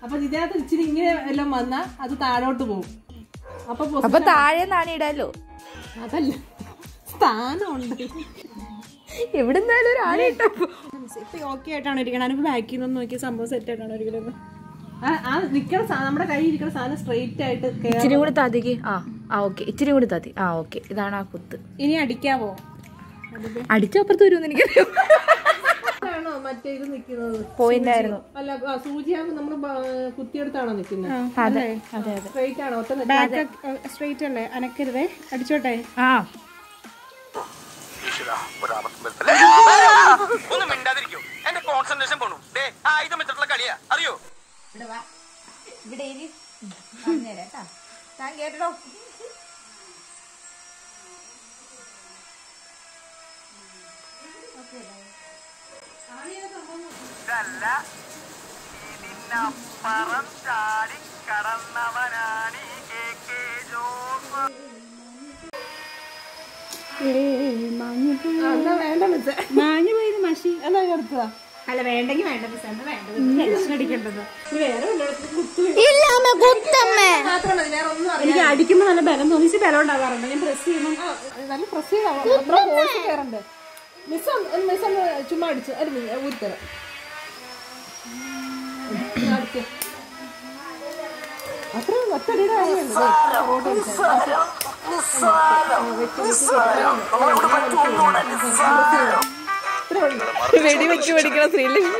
അപ്പൊ ഇതിനകത്ത് ഇച്ചിരി ഇങ്ങനെ എല്ലാം വന്നാ അത് താഴോട്ട് പോകും അപ്പൊ പൊ- അപ്പൊ താഴെ നാണി ഇടാലോ അതല്ല സ്ഥാനമുണ്ട് എവിടുന്നാലും ഒരു ആന ഇട്ടോ ഇപ്പൊ ഓക്കെ ആയിട്ടാണ് ഇരിക്കണം അതിന് ബാക്കിൽ നിന്ന് നോക്കിയ സംഭവം സെറ്റ് ആയിട്ടാണ് ഇരിക്കുന്നത് ആ ആ നിക്കണ സാ- നമ്മുടെ കയ്യിൽ ഇരിക്കുന്ന സാധനം സ്ട്രെയിറ്റ് ആയിട്ട് കേറാൻ ഇച്ചിരി കൂടി താത്തിക്ക് ആ ആ ഓക്കെ ഇച്ചിരി കൂടി താത്തി ആ ഓക്കെ ഇതാണ് ആ കുത്ത് ഇനി അടിക്കാവോ അടിച്ചപ്പുറത്ത് വരുമെന്ന് എനിക്കറിയാം ആണോ മറ്റേ ഇത് നിക്കുന്നത് പോയിന്റ് ആയിരുന്നു അല്ല ആ, സൂചിയാകുമ്പോ നമ്മള് കുത്തിയെടുത്താണോ നിക്കുന്നത് അതെ അതെ അതെ സ്ട്രെയിറ്റ് ആണോ ഒറ്റ നിൽക്ക- ബാക്ക് സ്ട്രെയിറ്റ് അല്ലേ അനക്കരുതേ അടിച്ചോട്ടെ ആ ഒന്ന് മിണ്ടാതിരിക്കും എന്റെ കോൺസെൻട്രേഷൻ പോണു ദേ ആയുധം വെച്ചിട്ടുള്ള കളിയാ അറിയോ ഇവിടെ താൻ കേട്ടോ ഇതല്ല ഇതിനപ്പുറം ചാടി കടന്നവനാണ് ഈ കെ കെ ജോസ് ആ, എന്നാ വേണ്ട മിസ്സേ മാഞ്ഞു പോയത് മഷി എന്നാ എടുത്തതാ അല്ല വേണ്ടെങ്കിൽ വേണ്ട മിസ് എന്താ വേണ്ടത് അടിക്കേണ്ടത് മാത്രം മതി വേറെ ഒന്നും അറിയാം എനിക്ക് അടിക്കുമ്പോ നല്ല ബലം തോന്നിച്ച് ബലം ഉണ്ടാകാറുണ്ട് ഞാൻ പ്രസ് ചെയ്യുമ്പോൾ നല്ല പ്രസ് ചെയ്താ അത്ര ഫോഴ്സ് കയറണ്ടേ മിസ് മിസ് ഒന്ന് ചുമ്മാ അടിച്ച് ഒരു മിനിറ്റ് ഊരിത്തരാം ഉം, അടിക്ക്. അത്ര ഒറ്റടിയുടെ കാര്യമല്ല ദേ, റോഡ് അടിച്ചാ. ആ, വെച്ച് വെച്ച് ഇത്ര മതി. വെടിവെച്ച് പഠിക്കണ ശ്രീലക്ഷ്മി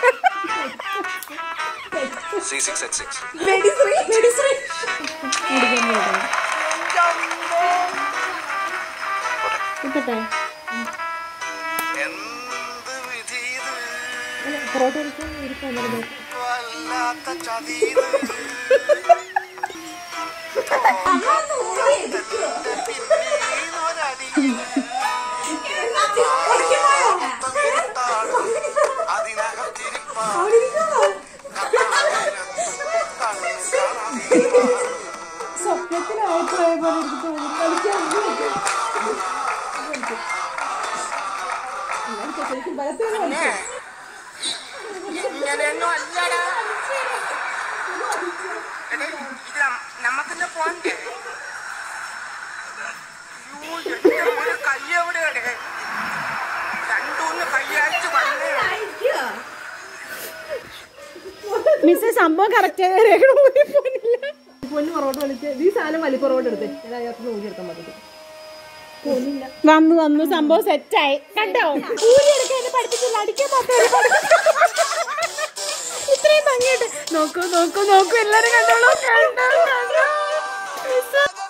കിട്ടട്ടെ എന്ത് വിധി ഇത് പൊറോട്ട അടിക്കാൻ ഇരിക്കാൻ നല്ലത്. വല്ലാത്ത ചതീത് അതിനകം സ്വപ്നത്തിലായപ്പോഴേ പോലെ എനിക്ക് തോന്നി. കളിക്കാൻ ഇത് വെച്ച്. കളിക്കാം. ശരിക്കും ബലത്തിൽ നിന്ന് കളിക്കാം. ഇങ്ങനെയൊന്നും അല്ലടാ എടേ, ഇത് നമ്മക്കിന്റെ പോണ്ടേ അയ്യോ, എന്റെ മോനെ കൈ എവിടെയാണ് രണ്ടൂന്ന് കൈയയച്ച് വന്നേ മിസ് സംഭവം കറക്റ്റ് രേഖ പോയില്ല പൊന്നു പൊറോട്ട കളിച്ച് ഈ സാധനം വലിയ പൊറോട്ട എടുത്തേ ഞാൻ അതിനകത്ത് ഊരി എടുക്കാൻ പറ്റും വന്നു വന്നു സംഭവം സെറ്റായി കണ്ടോ ഊരി എടുക്കാൻ എന്നെ പഠിപ്പിച്ചില്ല അടിക്കാൻ മാത്രമേ പഠിപ്പിച്ചു ഇത്രയും ഭംഗിയായിട്ട് നോക്കൂ നോക്കൂ നോക്കൂ എല്ലാരും കണ്ടോളൂ കണ്ടോ കണ്ടോ മിസ്